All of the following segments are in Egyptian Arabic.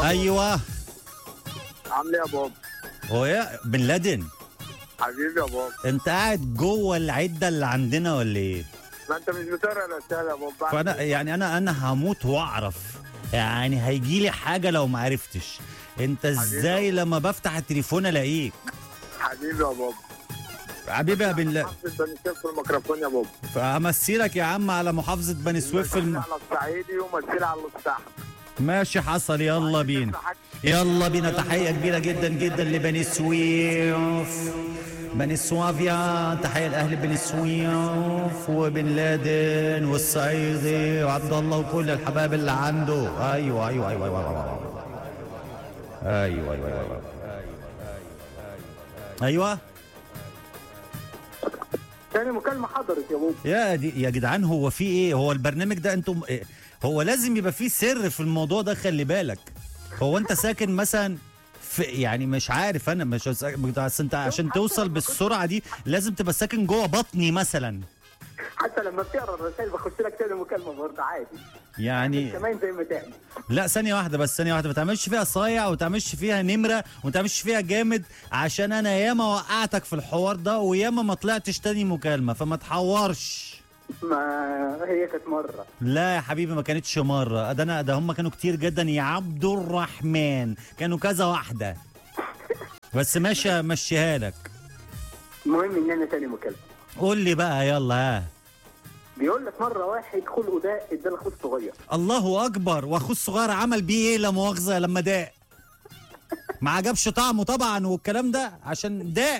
ايوه عامل ايه يا بابا هو يا بن لادن حبيبي يا بابا انت قاعد جوه العده اللي عندنا ولا ايه ما انت مش بتقرا الرساله يا بابا فانا يعني انا انا هموت واعرف يعني هيجي لي حاجه لو ما عرفتش انت ازاي لما بفتح التليفون الاقيك حبيبي يا بابا حبيبي يا بن لا حافظ بني سويف في الميكروفون يا بابا فامثلك يا عم على محافظه بني سويف في الم... على الصعيدي ومثل على الصحن ماشي حصل يلا بينا يلا بينا تحية كبيرة جدا جدا لبني سويف بني سوافيا تحية لأهل بني سويف وبن لادن والصعيدي وعبد الله وكل الحبايب اللي عنده أيوة أيوة أيوة أيوة أيوة أيوة أيوة أيوة أيوة تاني مكالمه حضرت يا بابا يا دي يا جدعان هو في ايه هو البرنامج ده انتم إيه؟ هو لازم يبقى فيه سر في الموضوع ده خلي بالك هو انت ساكن مثلا في يعني مش عارف انا مش أصل انت عشان توصل بالسرعه دي لازم تبقى ساكن جوه بطني مثلا حتى لما بتقرا الرسائل بخش لك تاني مكالمه برضه عادي يعني كمان زي ما تعمل لا ثانيه واحده بس ثانيه واحده ما تعملش فيها صايع وما تعملش فيها نمره وما تعملش فيها جامد عشان انا ياما وقعتك في الحوار ده وياما ما طلعتش تاني مكالمه فما تحورش ما هي كانت مره لا يا حبيبي ما كانتش مرة ده انا ده هم كانوا كتير جدا يا عبد الرحمن كانوا كذا واحدة بس ماشي مشيها لك المهم ان انا تاني مكالمه قول لي بقى يلا ها بيقول لك مره واحد خلقه ده ادى لاخوه الصغير الله اكبر واخوه الصغير عمل بيه ايه لا مؤاخذة لما داق ما عجبش طعمه طبعا والكلام ده عشان داق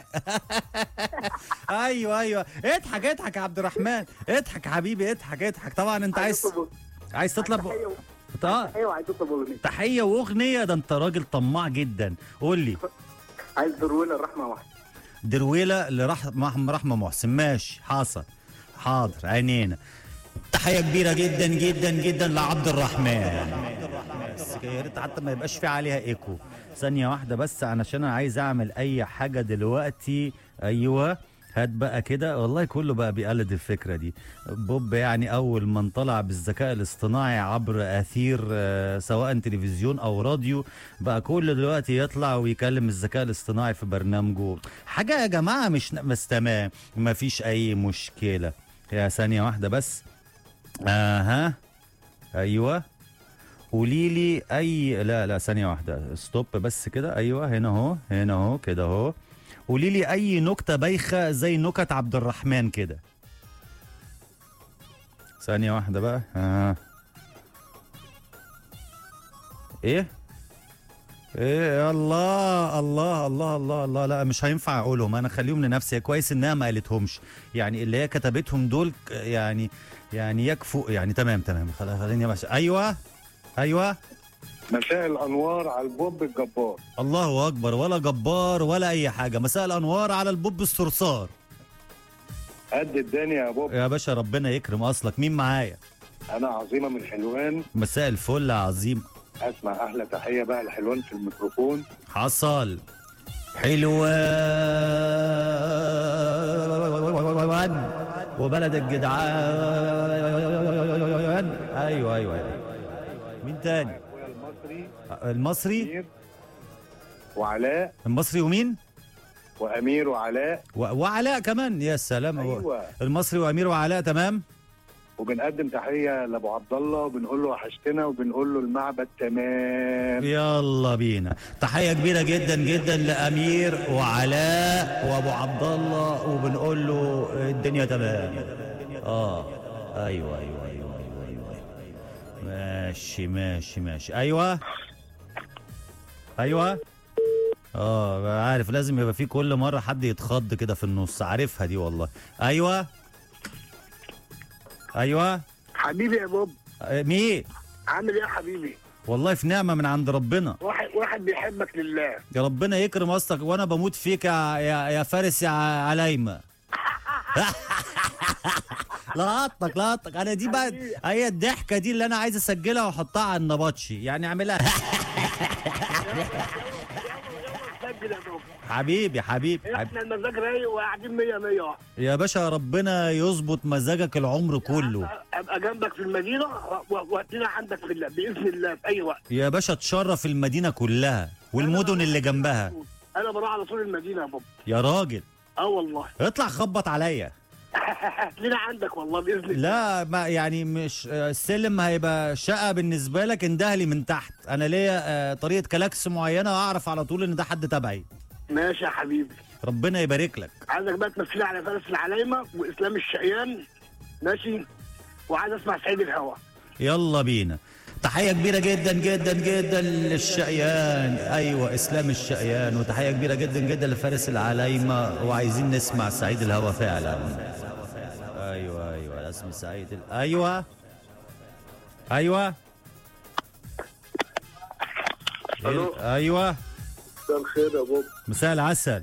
ايوه ايوه اضحك اضحك يا عبد الرحمن اضحك يا حبيبي اضحك اضحك طبعا انت عايز عايز تطلب تحيه اه ايوه عايز تطلب اغنيه تحية واغنية ده انت راجل طماع جدا قول لي عايز درويل الرحمه واحده درويلة لرحمة رحمة محسن ماشي حاصل حاضر عينينا تحية كبيرة جدا جدا جدا لعبد الرحمن بس يا ريت حتى ما يبقاش في عليها ايكو ثانية واحدة بس علشان انا عايز اعمل اي حاجة دلوقتي ايوه هات بقى كده والله كله بقى بيقلد الفكرة دي بوب يعني أول من طلع بالذكاء الاصطناعي عبر أثير آه، سواء تلفزيون أو راديو بقى كل دلوقتي يطلع ويكلم الذكاء الاصطناعي في برنامجه حاجة يا جماعة مش بس تمام ما فيش أي مشكلة يا ثانية واحدة بس اها ايوه قولي لي اي لا لا ثانيه واحده ستوب بس كده ايوه هنا اهو هنا اهو كده اهو قولي لي اي نكته بايخه زي نكت عبد الرحمن كده ثانيه واحده بقى ها ايه ايه الله الله الله الله الله لا مش هينفع اقولهم انا خليهم لنفسي كويس انها ما قالتهمش يعني اللي هي كتبتهم دول ك- يعني يعني يكفوا يعني تمام تمام خل- خليني بس ايوه ايوه مساء الانوار على البوب الجبار الله اكبر ولا جبار ولا اي حاجه مساء الانوار على البوب الصرصار قد الدنيا يا بوب يا باشا ربنا يكرم اصلك مين معايا انا عظيمه من حلوان مساء الفل يا عظيم اسمع احلى تحيه بقى لحلوان في الميكروفون حصل حلوان وبلد الجدعان ايوه ايوه ايوه مين تاني اخويا المصري المصري امير وعلاء المصري ومين وامير وعلاء و... وعلاء كمان يا سلام ايوه المصري وامير وعلاء تمام وبنقدم تحيه لابو عبد الله وبنقول له وحشتنا وبنقول له المعبد تمام يلا بينا تحيه كبيره جدا جدا لامير وعلاء وابو عبد الله وبنقول له الدنيا تمام اه ايوه ايوه ايوه ايوه ايوه ماشي ماشي ماشي ايوه ايوه اه عارف لازم يبقى في كل مره حد يتخض كده في النص عارفها دي والله ايوه ايوه حبيبي يا بوب آه، مين عامل ايه يا حبيبي والله في نعمه من عند ربنا واحد واحد بيحبك لله يا ربنا يكرم اصلك وانا بموت فيك يا يا, يا فارس يا عليمه لقطك لقطك انا دي بقى هي الضحكه دي اللي انا عايز اسجلها واحطها على النبطشي يعني اعملها مسجل يا بابا حبيبي حبيبي, حبيبي. احنا المزاج رايق وقاعدين 100 100 يا باشا ربنا يظبط مزاجك العمر كله ابقى جنبك في المدينه و- وقتنا عندك في الله باذن الله في اي وقت يا باشا تشرف المدينه كلها والمدن اللي جنبها انا بروح على طول المدينه يا بابا يا راجل اه والله اطلع خبط عليا لنا عندك والله باذن الله لا ما يعني مش آه، السلم هيبقى شقه بالنسبه لك اندهلي من تحت انا ليا آه، طريقه كلاكس معينه اعرف على طول ان ده حد تبعي ماشي يا حبيبي ربنا يبارك لك عايزك بقى تمثلي على فارس العلايمه واسلام الشقيان ماشي وعايز اسمع سعيد الهوى يلا بينا تحية كبيرة جدا جدا جدا للشقيان أيوة إسلام الشقيان وتحية كبيرة جدا جدا لفارس العلايمة وعايزين نسمع سعيد الهوى فعلا أيوة أيوة اسم سعيد ال... أيوة أيوة ألو. أيوة مساء الخير يا بابا مساء العسل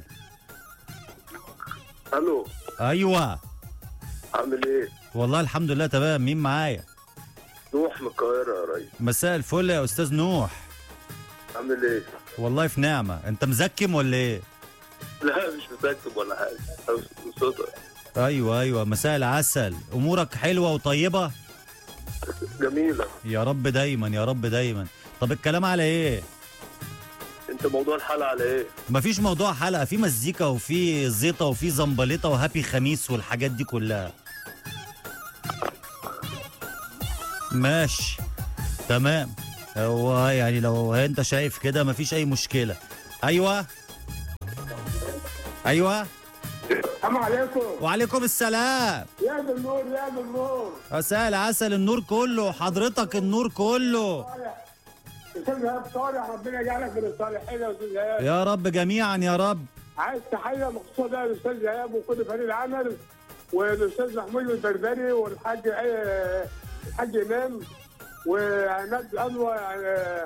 الو أيوة عامل ايه؟ والله الحمد لله تمام مين معايا نوح من القاهره يا ريس مساء الفل يا أستاذ نوح عامل ايه؟ والله في نعمة أنت مزكم ولا إيه لا مش متاكد ولا حاجه أنا صوتك ايوه ايوه مساء العسل امورك حلوه وطيبه جميله يا رب دايما يا رب دايما طب الكلام على ايه انت موضوع الحلقه على ايه؟ مفيش موضوع حلقه في مزيكا وفي زيطه وفي زمبليطه وهابي خميس والحاجات دي كلها ماشي تمام هو يعني لو انت شايف كده مفيش اي مشكله ايوه ايوه السلام عليكم وعليكم السلام يا ذا النور يا ذا النور مساء العسل النور كله حضرتك النور كله استاذ ايهاب صالح ربنا يجعلك من الصالحين يا استاذ ايهاب يا رب جميعا يا رب عايز تحيه مخصوصه بقى للاستاذ ايهاب وكل فريق العمل والاستاذ محمود البربري والحاج آه، الحاج امام وعماد انور آه،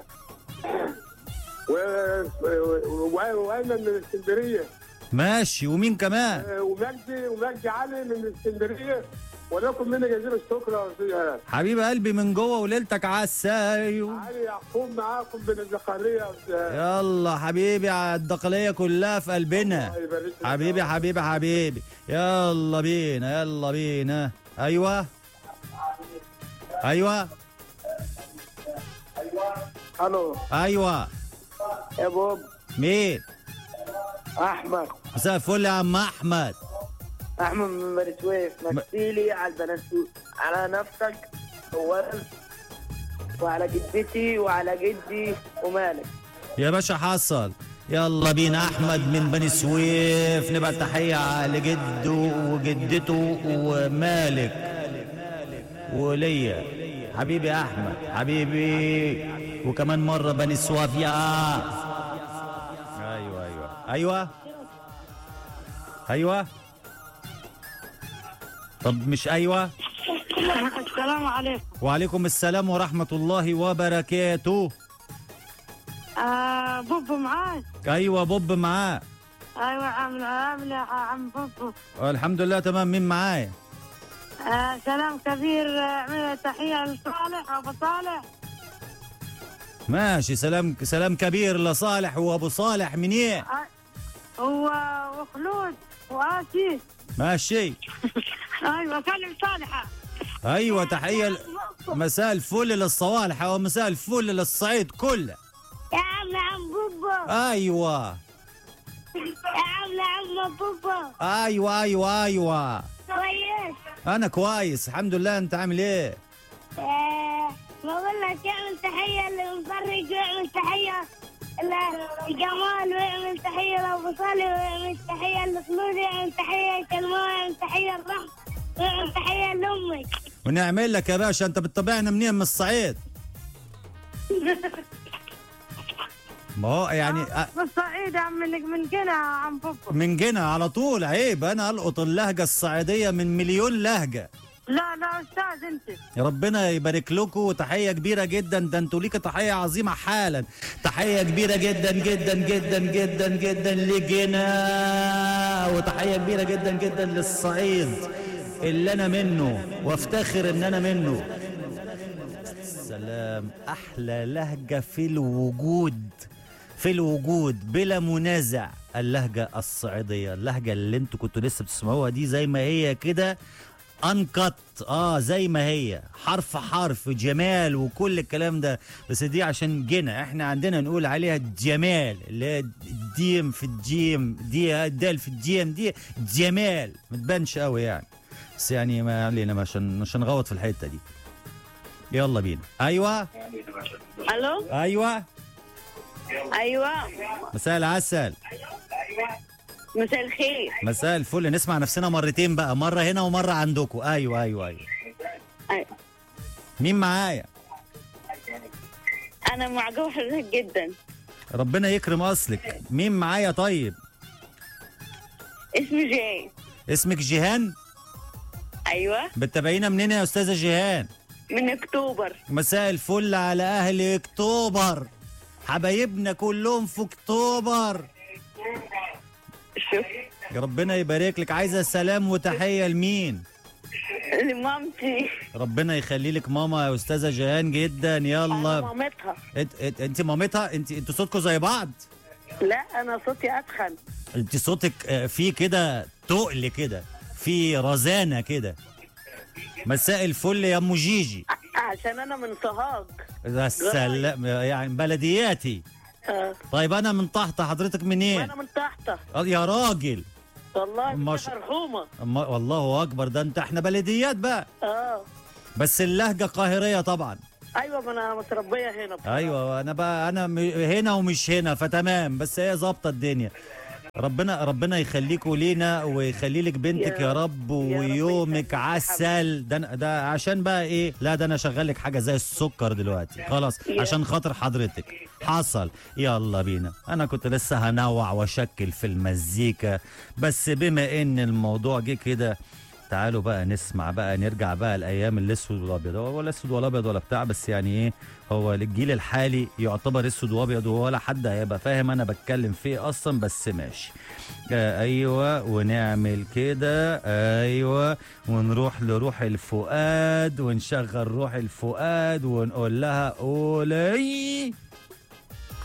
و- و- وايمن من اسكندريه ماشي ومين كمان آه، ومجدي ومجدي علي من اسكندريه ولكم مني جزيل الشكر يا استاذ ايهاب حبيب قلبي من جوه وليلتك عالسايو علي يعقوب معاكم من الزقاريه يا استاذ إيهاب. يلا حبيبي على الدقلية كلها في قلبنا الله يبارك لك. حبيبي حبيبي حبيبي يلا بينا يلا بينا ايوه ايوه الو ايوه يا بوب مين احمد مساء الفل يا عم احمد احمد من بني سويف مثيلي على البنات على نفسك اولا وعلى جدتي وعلى جدي ومالك يا باشا حصل يلا بينا احمد من بني سويف نبقى تحيه لجده وجدته ومالك وليا حبيبي احمد حبيبي وكمان مره بني سويف يا ايوه ايوه ايوه ايوه طب مش ايوه السلام عليكم وعليكم السلام ورحمه الله وبركاته آه بوب معاك ايوه بوب معاه ايوه عامل عامل يا عم بوب الحمد لله تمام مين معايا آه سلام كبير آه تحيه لصالح ابو صالح ماشي سلام سلام كبير لصالح وابو صالح من ايه آه هو وخلود واسي ماشي ايوه كلم صالحه ايوه تحيه ل- مساء الفل للصوالح ومساء الفل للصعيد كله يا عم عم بوبو ايوه يا عم عم بوبو ايوه ايوه ايوه كويس انا كويس الحمد لله انت عامل ايه آه بقول لك يعمل تحيه للمفرج ويعمل تحيه لجمال ويعمل تحيه لابو صالح ويعمل تحيه لخلود ويعمل تحيه لكلمه ويعمل تحيه لرحمه ويعمل تحيه لامك ونعمل لك يا باشا انت بتتابعنا منين من الصعيد ما هو يعني أ- بالصعيد يا عم منك من جنة يا عم بوبو من جنا على طول عيب انا القط اللهجه الصعيديه من مليون لهجه لا لا استاذ انت يا ربنا يبارك لكم وتحيه كبيره جدا ده انتوا ليك تحيه عظيمه حالا تحيه كبيره جدا جدا جدا جدا جدا لجنا وتحيه كبيره جدا جدا للصعيد اللي انا منه وافتخر ان انا منه سلام احلى لهجه في الوجود في الوجود بلا منازع اللهجة الصعيدية اللهجة اللي انتوا كنتوا لسه بتسمعوها دي زي ما هي كده انقط اه زي ما هي حرف حرف جمال وكل الكلام ده بس دي عشان جنا احنا عندنا نقول عليها جمال اللي هي الديم في الجيم دي الدال في الجيم دي جمال ما تبانش قوي يعني بس يعني ما علينا مش هن- مش هنغوط في الحته دي يلا بينا ايوه الو ايوه ايوه مساء العسل مساء الخير مساء الفل نسمع نفسنا مرتين بقى مره هنا ومره عندكم ايوه ايوه ايوه أيوة. مين معايا انا معجبه بحضرتك جدا ربنا يكرم اصلك مين معايا طيب اسمي جاي اسمك جيهان ايوه بتتابعينا منين يا استاذه جيهان من اكتوبر مساء الفل على اهل اكتوبر حبايبنا كلهم في اكتوبر شوف ربنا يبارك لك عايزه سلام وتحيه لمين لمامتي ربنا يخلي لك ماما يا استاذه جيهان جدا انا يلا مامتها انت انت, انت مامتها انت انتوا صوتكم زي بعض لا انا صوتي اتخن انت صوتك آه، فيه كده تقل كده في رزانه كده مساء الفل يا ام جيجي عشان انا من سوهاج يا سلام يعني بلدياتي آه. طيب انا من تحت حضرتك منين وانا من تحت آه، يا راجل والله ما انت شاء- مرحومه أما والله اكبر ده انت احنا بلديات بقى اه بس اللهجه قاهريه طبعا ايوه ما انا متربيه هنا بصراحة. ايوه انا بقى انا م- هنا ومش هنا فتمام بس هي ظابطه الدنيا ربنا ربنا يخليكوا لينا ويخلي لك بنتك يا يا رب. رب يا رب ويومك يخليك يا عسل ده ده عشان بقى ايه لا ده انا شغال لك حاجه زي السكر دلوقتي خلاص يا. عشان خاطر حضرتك حصل يلا بينا انا كنت لسه هنوع واشكل في المزيكا بس بما ان الموضوع جه كده تعالوا بقى نسمع بقى نرجع بقى الايام الاسود والابيض هو ولا اسود ولا ابيض ولا بتاع بس يعني ايه هو الجيل الحالي يعتبر اسود وابيض ولا حد هيبقى فاهم انا بتكلم في ايه اصلا بس ماشي آه ايوه ونعمل كده ايوه ونروح لروح الفؤاد ونشغل روح الفؤاد ونقول لها قولي